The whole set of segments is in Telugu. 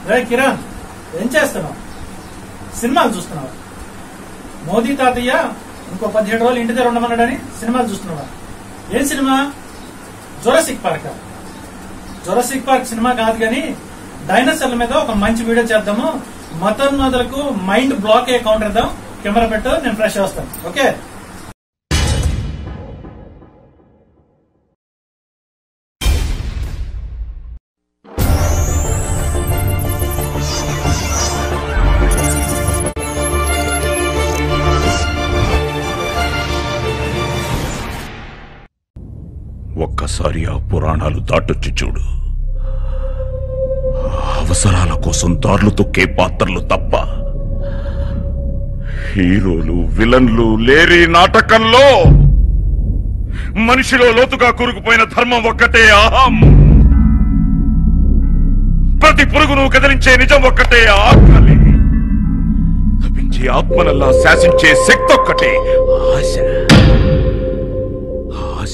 రే కిరణ్ ఏం చేస్తున్నావు సినిమాలు చూస్తున్నావా మోదీ తాతయ్య ఇంకో పదిహేడు రోజులు ఇంటి దగ్గర ఉండమన్నాడని సినిమాలు చూస్తున్నావా ఏం సినిమా జొరసిక్ పార్క్ జొరసిక్ పార్క్ సినిమా కాదు కానీ డైనోసార్ల మీద ఒక మంచి వీడియో చేద్దాము మతోన్మాదులకు మైండ్ బ్లాక్ అయ్యే కౌంటర్ ఇద్దాం కెమెరా పెట్టు నేను ఫ్రెష్ వస్తాను ఓకే ఒక్కసారి ఆ పురాణాలు దాటొచ్చి చూడు అవసరాల కోసం దారులు తొక్కే పాత్రలు తప్ప హీరోలు విలన్లు లేరి నాటకంలో మనిషిలో లోతుగా కూరుకుపోయిన ధర్మం ఒక్కటే అహం ప్రతి పురుగును కదిలించే నిజం ఒక్కటే ఆకలి తప్పించి ఆత్మనల్లా శాసించే శక్తి ఒక్కటే ఆశ ఆశ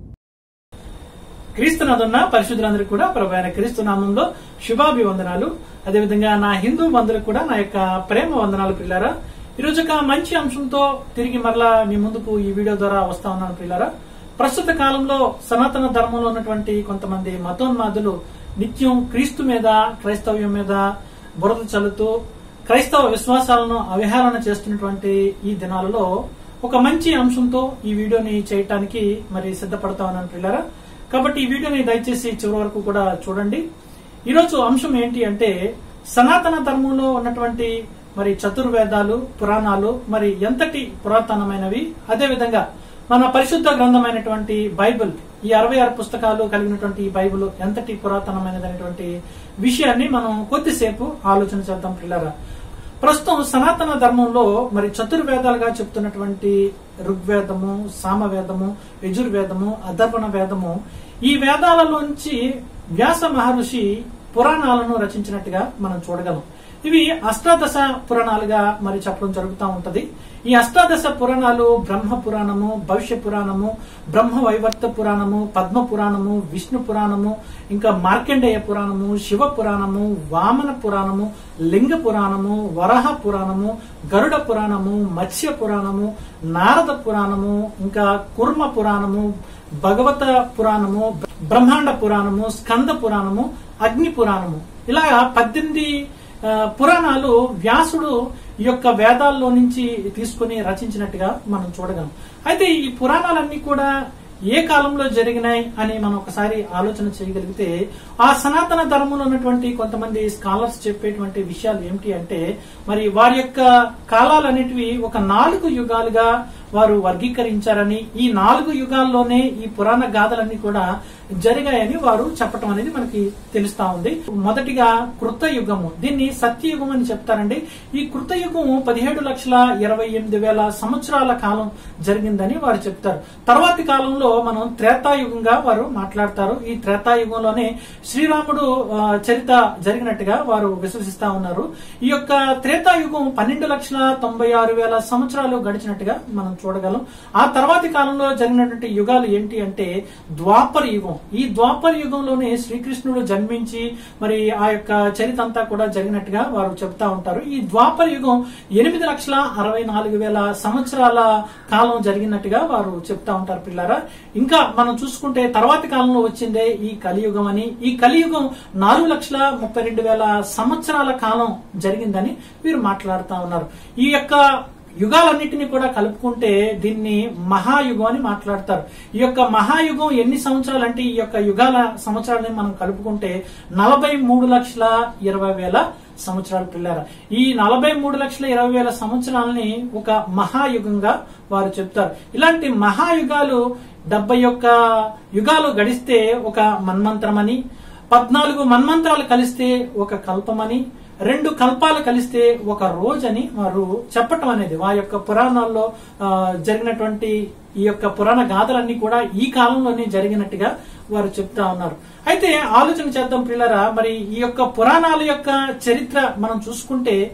క్రీస్తునాథున్న పరిశుద్ధులందరికీ కూడా ప్రభు అయిన క్రీస్తు నామంలో శుభాభివందనాలు అదేవిధంగా నా హిందూ బంధువులకు కూడా నా యొక్క ప్రేమ వందనాలు పిల్లారా ఈరోజు ఒక మంచి అంశంతో తిరిగి మరలా మీ ముందుకు ఈ వీడియో ద్వారా వస్తా ఉన్నాను పిల్లారా ప్రస్తుత కాలంలో సనాతన ధర్మంలో ఉన్నటువంటి కొంతమంది మతోన్మాదులు నిత్యం క్రీస్తు మీద క్రైస్తవ్యం మీద బురద చల్లుతూ క్రైస్తవ విశ్వాసాలను అవహేళన చేస్తున్నటువంటి ఈ దినాలలో ఒక మంచి అంశంతో ఈ వీడియోని చేయటానికి మరి సిద్ధపడతా ఉన్నాను పిల్లారా కాబట్టి ఈ వీడియోని దయచేసి చివరి వరకు కూడా చూడండి ఈరోజు అంశం ఏంటి అంటే సనాతన ధర్మంలో ఉన్నటువంటి మరి చతుర్వేదాలు పురాణాలు మరి ఎంతటి పురాతనమైనవి అదే విధంగా మన పరిశుద్ధ గ్రంథమైనటువంటి బైబిల్ ఈ అరవై ఆరు పుస్తకాలు కలిగినటువంటి ఈ బైబిల్ ఎంతటి పురాతనమైనదనేటువంటి విషయాన్ని మనం కొద్దిసేపు ఆలోచన చేద్దాం పిల్లరా ప్రస్తుతం సనాతన ధర్మంలో మరి చతుర్వేదాలుగా చెప్తున్నటువంటి ఋగ్వేదము సామవేదము యజుర్వేదము అధర్వణ వేదము ఈ వేదాలలోంచి వ్యాస మహర్షి పురాణాలను రచించినట్టుగా మనం చూడగలం ఇవి అష్టాదశ పురాణాలుగా మరి చెప్పడం జరుగుతూ ఉంటది ఈ అష్టాదశ పురాణాలు బ్రహ్మ పురాణము భవిష్య పురాణము బ్రహ్మ వైవర్త పురాణము పద్మ పురాణము విష్ణు పురాణము ఇంకా మార్కండేయ పురాణము శివ పురాణము వామన పురాణము లింగ పురాణము వరహ పురాణము గరుడ పురాణము మత్స్య పురాణము నారద పురాణము ఇంకా కుర్మ పురాణము భగవత పురాణము బ్రహ్మాండ పురాణము స్కంద పురాణము అగ్ని పురాణము ఇలా పద్దెనిమిది ఆ, పురాణాలు వ్యాసుడు ఈ యొక్క వేదాల్లో నుంచి తీసుకుని రచించినట్టుగా మనం చూడగలం అయితే ఈ పురాణాలన్నీ కూడా ఏ కాలంలో జరిగినాయి అని మనం ఒకసారి ఆలోచన చేయగలిగితే ఆ సనాతన ధర్మంలో ఉన్నటువంటి కొంతమంది స్కాలర్స్ చెప్పేటువంటి విషయాలు ఏమిటి అంటే మరి వారి యొక్క కాలాలన్నిటివి ఒక నాలుగు యుగాలుగా వారు వర్గీకరించారని ఈ నాలుగు యుగాల్లోనే ఈ పురాణ గాథలన్నీ కూడా జరిగాయని వారు చెప్పటం అనేది మనకి తెలుస్తా ఉంది మొదటిగా కృత యుగము దీన్ని సత్యయుగం అని చెప్తారండి ఈ కృత యుగం పదిహేడు లక్షల ఇరవై ఎనిమిది వేల సంవత్సరాల కాలం జరిగిందని వారు చెప్తారు తర్వాతి కాలంలో మనం త్రేతాయుగంగా వారు మాట్లాడతారు ఈ త్రేతాయుగంలోనే శ్రీరాముడు ఆ, చరిత జరిగినట్టుగా వారు విశ్వసిస్తా ఉన్నారు ఈ యొక్క త్రేతాయుగం పన్నెండు లక్షల తొంభై ఆరు వేల సంవత్సరాలు గడిచినట్టుగా మనం చూడగలం ఆ తర్వాతి కాలంలో జరిగినటువంటి యుగాలు ఏంటి అంటే ద్వాపర యుగం ఈ ద్వాపర యుగంలోనే శ్రీకృష్ణుడు జన్మించి మరి ఆ యొక్క చరిత అంతా కూడా జరిగినట్టుగా వారు చెప్తా ఉంటారు ఈ ద్వాపర యుగం ఎనిమిది లక్షల అరవై నాలుగు వేల సంవత్సరాల కాలం జరిగినట్టుగా వారు చెప్తా ఉంటారు పిల్లారా ఇంకా మనం చూసుకుంటే తర్వాతి కాలంలో వచ్చిందే ఈ కలియుగం అని ఈ కలియుగం నాలుగు లక్షల ముప్పై రెండు వేల సంవత్సరాల కాలం జరిగిందని వీరు మాట్లాడుతా ఉన్నారు ఈ యొక్క యుగాలన్నిటిని కూడా కలుపుకుంటే దీన్ని మహాయుగం అని మాట్లాడతారు ఈ యొక్క మహాయుగం ఎన్ని సంవత్సరాలు అంటే ఈ యొక్క యుగాల సంవత్సరాలని మనం కలుపుకుంటే నలభై మూడు లక్షల ఇరవై వేల సంవత్సరాలు పిల్లారా ఈ నలభై మూడు లక్షల ఇరవై వేల సంవత్సరాలని ఒక మహాయుగంగా వారు చెప్తారు ఇలాంటి మహాయుగాలు డెబ్బై యొక్క యుగాలు గడిస్తే ఒక మన్మంత్రమని పద్నాలుగు మన్మంత్రాలు కలిస్తే ఒక కల్పమని రెండు కల్పాలు కలిస్తే ఒక రోజని వారు చెప్పటం అనేది వారి యొక్క పురాణాల్లో ఆ, జరిగినటువంటి ఈ యొక్క పురాణ గాథలన్నీ కూడా ఈ కాలంలోనే జరిగినట్టుగా వారు చెప్తా ఉన్నారు అయితే ఆలోచన చేద్దాం పిల్లరా మరి ఈ యొక్క పురాణాల యొక్క చరిత్ర మనం చూసుకుంటే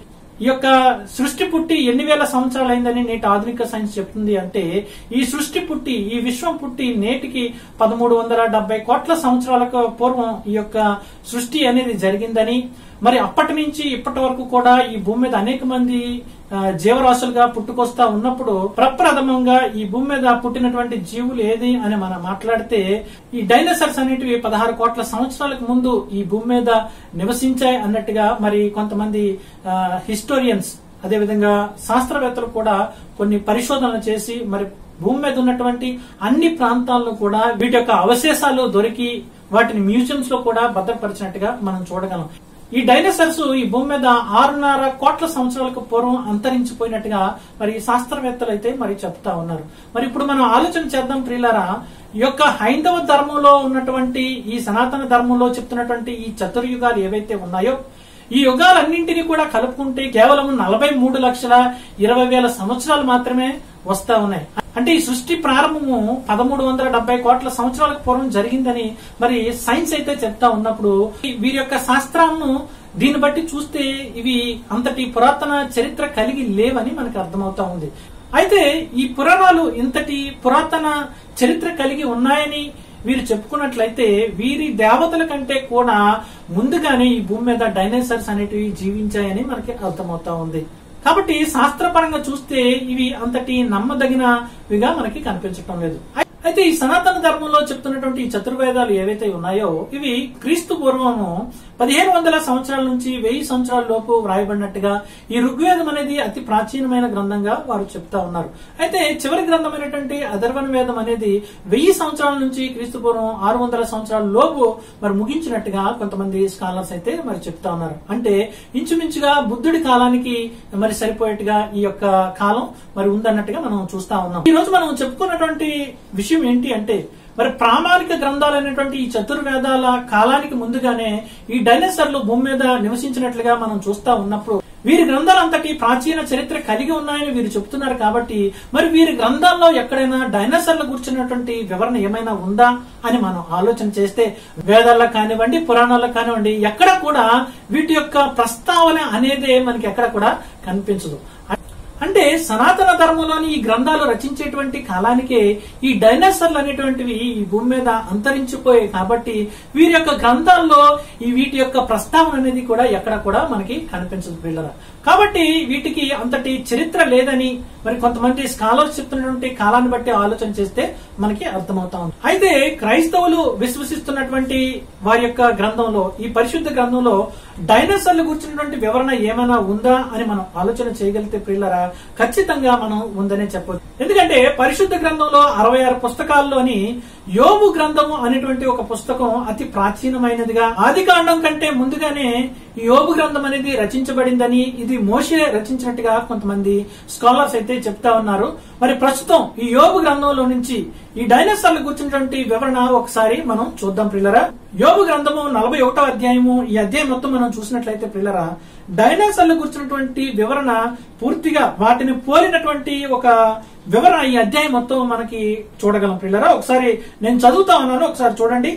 ఈ యొక్క సృష్టి పుట్టి ఎన్ని వేల సంవత్సరాలు అయిందని నేటి ఆధునిక సైన్స్ చెప్తుంది అంటే ఈ సృష్టి పుట్టి ఈ విశ్వం పుట్టి నేటికి పదమూడు వందల డెబ్బై కోట్ల సంవత్సరాలకు పూర్వం ఈ యొక్క సృష్టి అనేది జరిగిందని మరి అప్పటి నుంచి ఇప్పటి వరకు కూడా ఈ భూమి మీద అనేక మంది ఆ, జీవరాశులుగా పుట్టుకొస్తా ఉన్నప్పుడు ప్రప్రథమంగా ఈ భూమి మీద పుట్టినటువంటి జీవులు ఏది అని మనం మాట్లాడితే ఈ డైనోసర్స్ అనేటివి పదహారు కోట్ల సంవత్సరాలకు ముందు ఈ భూమి మీద నివసించాయి అన్నట్టుగా మరి కొంతమంది హిస్టోరియన్స్ అదేవిధంగా శాస్త్రవేత్తలు కూడా కొన్ని పరిశోధనలు చేసి మరి భూమి మీద ఉన్నటువంటి అన్ని ప్రాంతాల్లో కూడా వీటి యొక్క అవశేషాలు దొరికి వాటిని మ్యూజియంస్ లో కూడా భద్రపరిచినట్టుగా మనం చూడగలం ఈ డైనోసర్స్ ఈ భూమి మీద ఆరున్నర కోట్ల సంవత్సరాలకు పూర్వం అంతరించిపోయినట్టుగా మరి శాస్త్రవేత్తలు అయితే మరి చెప్తా ఉన్నారు మరి ఇప్పుడు మనం ఆలోచన చేద్దాం ప్రియులారా ఈ యొక్క హైందవ ధర్మంలో ఉన్నటువంటి ఈ సనాతన ధర్మంలో చెప్తున్నటువంటి ఈ చతుర్యుగాలు ఏవైతే ఉన్నాయో ఈ యుగాలన్నింటినీ కూడా కలుపుకుంటే కేవలం నలభై మూడు లక్షల ఇరవై వేల సంవత్సరాలు మాత్రమే వస్తా ఉన్నాయి అంటే ఈ సృష్టి ప్రారంభము పదమూడు వందల డెబ్బై కోట్ల సంవత్సరాలకు పూర్వం జరిగిందని మరి సైన్స్ అయితే చెప్తా ఉన్నప్పుడు ఈ వీరి యొక్క శాస్త్రాలను దీన్ని బట్టి చూస్తే ఇవి అంతటి పురాతన చరిత్ర కలిగి లేవని మనకు అర్థమవుతా ఉంది అయితే ఈ పురాణాలు ఇంతటి పురాతన చరిత్ర కలిగి ఉన్నాయని వీరు చెప్పుకున్నట్లయితే వీరి దేవతల కంటే కూడా ముందుగానే ఈ భూమి మీద డైనోసర్స్ అనేటివి జీవించాయని మనకి అర్థమవుతా ఉంది కాబట్టి శాస్త్రపరంగా చూస్తే ఇవి అంతటి నమ్మదగినవిగా మనకి కనిపించటం లేదు అయితే ఈ సనాతన ధర్మంలో చెప్తున్నటువంటి ఈ చతుర్వేదాలు ఏవైతే ఉన్నాయో ఇవి క్రీస్తు పూర్వము పదిహేను వందల సంవత్సరాల నుంచి వెయ్యి సంవత్సరాల లోపు వ్రాయబడినట్టుగా ఈ ఋగ్వేదం అనేది అతి ప్రాచీనమైన గ్రంథంగా వారు చెప్తా ఉన్నారు అయితే చివరి గ్రంథమైనటువంటి అధర్వణ వేదం అనేది వెయ్యి సంవత్సరాల నుంచి క్రీస్తు పూర్వం ఆరు వందల సంవత్సరాల లోపు మరి ముగించినట్టుగా కొంతమంది స్కాలర్స్ అయితే మరి చెప్తా ఉన్నారు అంటే ఇంచుమించుగా బుద్ధుడి కాలానికి మరి సరిపోయేట్టుగా ఈ యొక్క కాలం మరి ఉందన్నట్టుగా మనం చూస్తా ఉన్నాం ఈ రోజు మనం చెప్పుకున్నటువంటి విషయం ఏంటి అంటే మరి ప్రామాణిక గ్రంథాలైనటువంటి ఈ చతుర్వేదాల కాలానికి ముందుగానే ఈ డైనోసర్లు భూమి మీద నివసించినట్లుగా మనం చూస్తా ఉన్నప్పుడు వీరి గ్రంథాలంతటి ప్రాచీన చరిత్ర కలిగి ఉన్నాయని వీరు చెప్తున్నారు కాబట్టి మరి వీరి గ్రంథాల్లో ఎక్కడైనా డైనోసర్ల గురించినటువంటి వివరణ ఏమైనా ఉందా అని మనం ఆలోచన చేస్తే వేదాల్లో కానివ్వండి పురాణాల్లో కానివ్వండి ఎక్కడ కూడా వీటి యొక్క ప్రస్తావన అనేదే మనకి ఎక్కడ కూడా కనిపించదు అంటే సనాతన ధర్మంలోని ఈ గ్రంథాలు రచించేటువంటి కాలానికే ఈ డైనోసర్లు అనేటువంటివి ఈ భూమి మీద అంతరించిపోయాయి కాబట్టి వీరి యొక్క గ్రంథాల్లో ఈ వీటి యొక్క ప్రస్తావన అనేది కూడా ఎక్కడ కూడా మనకి కనిపించదు పిల్లల కాబట్టి వీటికి అంతటి చరిత్ర లేదని మరి కొంతమంది స్కాలర్స్ చెప్తున్నటువంటి కాలాన్ని బట్టి ఆలోచన చేస్తే మనకి అర్థమవుతా ఉంది అయితే క్రైస్తవులు విశ్వసిస్తున్నటువంటి వారి యొక్క గ్రంథంలో ఈ పరిశుద్ధ గ్రంథంలో డైనోసర్లు కూర్చున్నటువంటి వివరణ ఏమైనా ఉందా అని మనం ఆలోచన చేయగలిగితే ప్రియులరా ఖచ్చితంగా మనం ఉందనే చెప్పొచ్చు ఎందుకంటే పరిశుద్ధ గ్రంథంలో అరవై ఆరు పుస్తకాల్లోని యోబు గ్రంథము అనేటువంటి ఒక పుస్తకం అతి ప్రాచీనమైనదిగా ఆది కాండం కంటే ముందుగానే ఈ యోబు గ్రంథం అనేది రచించబడిందని ఇది మోషే రచించినట్టుగా కొంతమంది స్కాలర్స్ అయితే చెప్తా ఉన్నారు మరి ప్రస్తుతం ఈ యోబు గ్రంథంలో నుంచి ఈ డైనోసార్లు కూర్చున్నటువంటి వివరణ ఒకసారి మనం చూద్దాం ప్రిల్లరా యోబు గ్రంథము నలభై ఒకటో అధ్యాయము ఈ అధ్యాయం మొత్తం మనం చూసినట్లయితే ప్రిల్లరా డైనోసార్లు కూర్చున్నటువంటి వివరణ పూర్తిగా వాటిని పోలినటువంటి ఒక వివరణ ఈ అధ్యాయం మొత్తం మనకి చూడగలం ప్రిల్లరా ఒకసారి నేను చదువుతా ఉన్నాను ఒకసారి చూడండి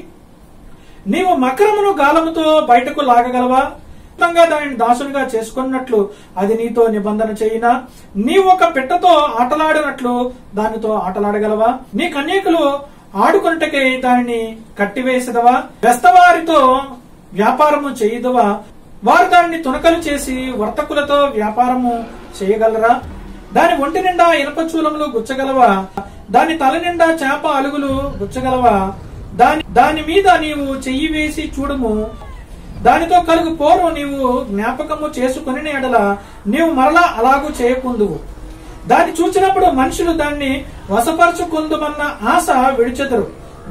నీవు మకరమును గాలముతో బయటకు లాగగలవా మొత్తంగా దానిని దాసునిగా చేసుకున్నట్లు అది నీతో నిబంధన చేయినా నీవు ఒక పిట్టతో ఆటలాడినట్లు దానితో ఆటలాడగలవా నీ కన్యకులు ఆడుకొనుటకే దానిని కట్టివేసదవా వెస్తవారితో వ్యాపారము చేయదవా వారు దానిని తునకలు చేసి వర్తకులతో వ్యాపారము చేయగలరా దాని ఒంటి నిండా ఇనప చూలములు గుచ్చగలవా దాని తల నిండా చేప అలుగులు గుచ్చగలవా దాని దాని మీద నీవు చెయ్యి వేసి చూడుము దానితో కలుగు పోరు నీవు జ్ఞాపకము చేసుకుని ఎడల నీవు మరలా అలాగూ చేయకుందువు దాన్ని చూచినప్పుడు మనుషులు దాన్ని వశపరచుకుందుమన్న ఆశ విడిచెదరు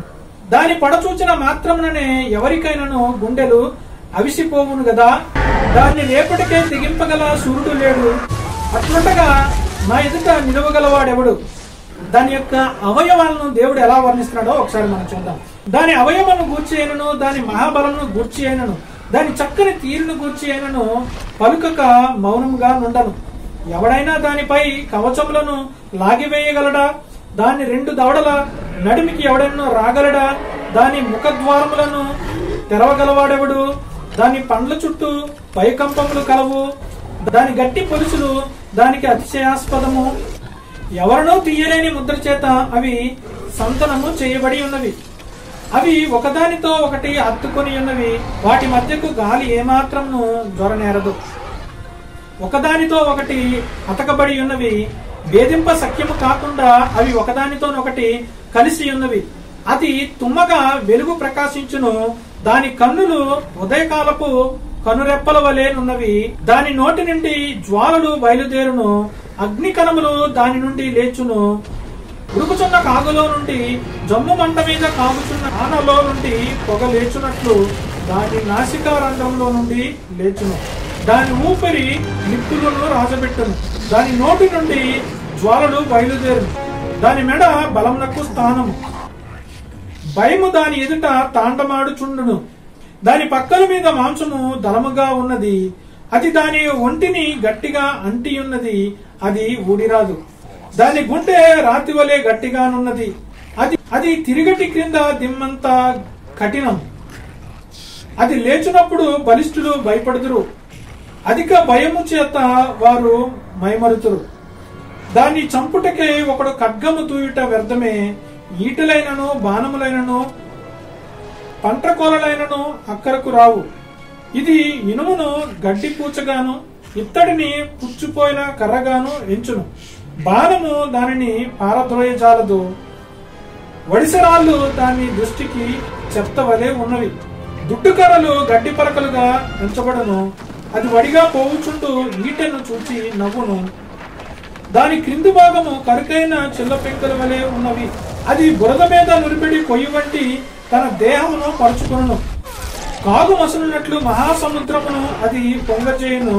దాని పడచూచిన మాత్రముననే ఎవరికైనాను గుండెలు అవిసిపోవును గదా దాన్ని రేపటికే తెగింపగల సూర్యుడు లేడు అట్లుండగా నా ఎదుట నిలవగలవాడెవడు దాని యొక్క అవయవాలను దేవుడు ఎలా వర్ణిస్తున్నాడో ఒకసారి మనం చూద్దాం దాని అవయవను గూర్చి అయినను దాని మహాబలమును గూర్చి అయినను దాని చక్కని తీరును గూర్చి అయినను పలుకక మౌనముగా నుండను ఎవడైనా దానిపై కవచములను లాగివేయగలడా దాని రెండు దవడల నడిమికి ఎవడైనా రాగలడా దాని ముఖద్వారములను తెరవగలవాడెవడు దాని పండ్ల చుట్టూ పైకంపములు కలవు దాని గట్టి పొలుసులు దానికి అతిశయాస్పదము ఎవరినో తీయలేని ముద్ర చేత అవి సంతనము చేయబడి ఉన్నవి అవి ఒకదానితో ఒకటి హత్తుకొని ఉన్నవి వాటి మధ్యకు గాలి ఏమాత్రంను జొరనేరదు ఒకదానితో ఒకటి అతకబడి ఉన్నవి వేధింప సఖ్యము కాకుండా అవి ఒకదానితోనొకటి కలిసి ఉన్నవి అది తుమ్మగా వెలుగు ప్రకాశించును దాని కన్నులు ఉదయకాలపు కనురెప్పల వలెనున్నవి దాని నోటి నుండి జ్వాలలు బయలుదేరును అగ్ని కణములు దాని నుండి లేచును ఉడుకుచున్న కాగులో నుండి జమ్ము మంట మీద కాగుచున్న ఆనలో నుండి పొగ లేచున్నట్లు దాని నాసికా రంధ్రంలో నుండి లేచును దాని ఊపిరి నిప్పులను రాజబెట్టును దాని నోటి నుండి జ్వాలలు బయలుదేరును దాని మెడ బలమునకు స్థానము భయము దాని ఎదుట తాండమాడుచుండును దాని పక్కల మీద మాంసము దళముగా ఉన్నది అది దాని ఒంటిని గట్టిగా అంటి ఉన్నది అది ఊడిరాదు దాని గుండె రాతి వలె గట్టిగానున్నది అది అది తిరిగటి క్రింద దిమ్మంత కఠినం అది లేచినప్పుడు బలిష్ఠులు భయపడుదురు అధిక భయము చేత వారు మైమరుతురు దాన్ని చంపుటకే ఒకడు ఖడ్గము తూయుట వ్యర్థమే ఈటలైనను బాణములైనను పంటకోలలైనను అక్కరకు రావు ఇది ఇనుమును గడ్డి పూచగాను ఇత్తడిని పుచ్చిపోయిన కర్రగాను ఎంచును బాణము దానిని పారద్రోయజాలదు వడిసరాళ్ళు దాని దృష్టికి చెత్తవలే ఉన్నవి దుడ్డుకర్రలు గడ్డి పరకలుగా ఎంచబడును అది వడిగా పోవుచుండు ఈటెను చూచి నవ్వును దాని క్రింది భాగము కరుకైన చిల్ల పెంకుల వలె ఉన్నవి అది బురద మీద నురిపిడి కొయ్యి వంటి తన దేహమును పరుచుకును కాగు మసలున్నట్లు మహాసముద్రమును అది పొంగచేయును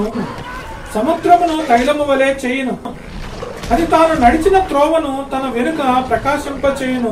సముద్రమును తైలము వలె చేయును అది తాను నడిచిన త్రోవను తన వెనుక ప్రకాశింపచేయును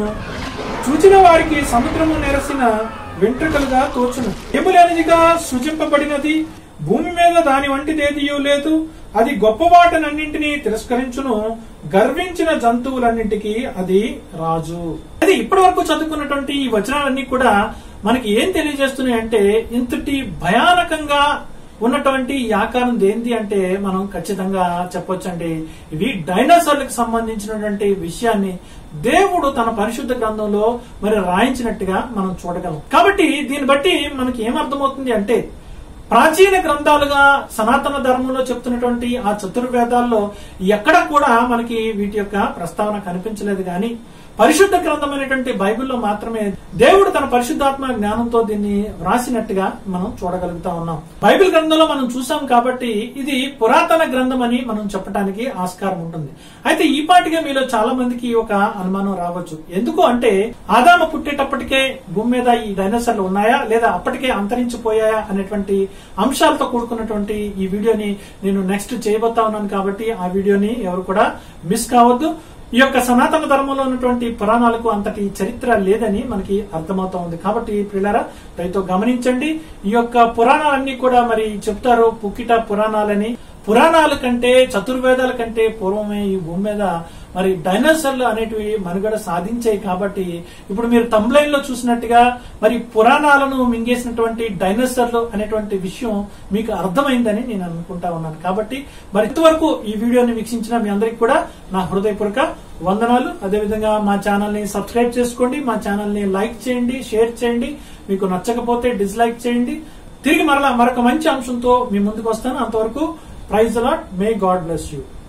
చూచిన వారికి సముద్రము నెరసిన వెంట్రుకలుగా తోచును ఎములేనిదిగా సృజింపబడినది భూమి మీద దాని వంటిదేదియూ లేదు అది గొప్ప వాటనన్నింటినీ తిరస్కరించును గర్వించిన జంతువులన్నింటికి అది రాజు అది ఇప్పటి వరకు చదువుకున్నటువంటి ఈ వచనాలన్నీ కూడా మనకి ఏం తెలియజేస్తున్నాయి అంటే ఇంతటి భయానకంగా ఉన్నటువంటి ఈ ఆకారం దేంది అంటే మనం ఖచ్చితంగా చెప్పొచ్చండి ఇవి డైనోసార్లకు సంబంధించినటువంటి విషయాన్ని దేవుడు తన పరిశుద్ధ గ్రంథంలో మరి రాయించినట్టుగా మనం చూడగలం కాబట్టి దీన్ని బట్టి మనకి ఏమర్థమవుతుంది అంటే ప్రాచీన గ్రంథాలుగా సనాతన ధర్మంలో చెప్తున్నటువంటి ఆ చతుర్వేదాల్లో ఎక్కడ కూడా మనకి వీటి యొక్క ప్రస్తావన కనిపించలేదు కానీ పరిశుద్ధ గ్రంథమైనటువంటి బైబిల్లో మాత్రమే దేవుడు తన పరిశుద్ధాత్మ జ్ఞానంతో దీన్ని వ్రాసినట్టుగా మనం చూడగలుగుతా ఉన్నాం బైబిల్ గ్రంథంలో మనం చూసాం కాబట్టి ఇది పురాతన గ్రంథం అని మనం చెప్పడానికి ఆస్కారం ఉంటుంది అయితే ఈ పాటిగా మీలో చాలా మందికి ఒక అనుమానం రావచ్చు ఎందుకు అంటే ఆదామ పుట్టేటప్పటికే భూమి మీద ఈ డైనోసార్లు ఉన్నాయా లేదా అప్పటికే అంతరించిపోయాయా అనేటువంటి అంశాలతో కూడుకున్నటువంటి ఈ వీడియోని నేను నెక్స్ట్ చేయబోతా ఉన్నాను కాబట్టి ఆ వీడియోని ఎవరు కూడా మిస్ కావద్దు ఈ యొక్క సనాతన ధర్మంలో ఉన్నటువంటి పురాణాలకు అంతటి చరిత్ర లేదని మనకి అర్థమవుతా ఉంది కాబట్టి పిల్లరా దయతో గమనించండి ఈ యొక్క పురాణాలన్నీ కూడా మరి చెప్తారు పుక్కిట పురాణాలని పురాణాల కంటే చతుర్వేదాల కంటే పూర్వమే ఈ భూమి మీద మరి డైనోసార్లు అనేటివి మనుగడ సాధించాయి కాబట్టి ఇప్పుడు మీరు తమ్లైన్ లో చూసినట్టుగా మరి పురాణాలను మింగేసినటువంటి డైనోసార్లు అనేటువంటి విషయం మీకు అర్థమైందని నేను అనుకుంటా ఉన్నాను కాబట్టి మరి ఇంతవరకు ఈ వీడియోని వీక్షించిన మీ అందరికి కూడా నా హృదయపూర్వక వందనాలు అదేవిధంగా మా ఛానల్ ని సబ్స్క్రైబ్ చేసుకోండి మా ఛానల్ ని లైక్ చేయండి షేర్ చేయండి మీకు నచ్చకపోతే డిస్లైక్ చేయండి తిరిగి మరలా మరొక మంచి అంశంతో మీ ముందుకు వస్తాను అంతవరకు praise a lot may God bless you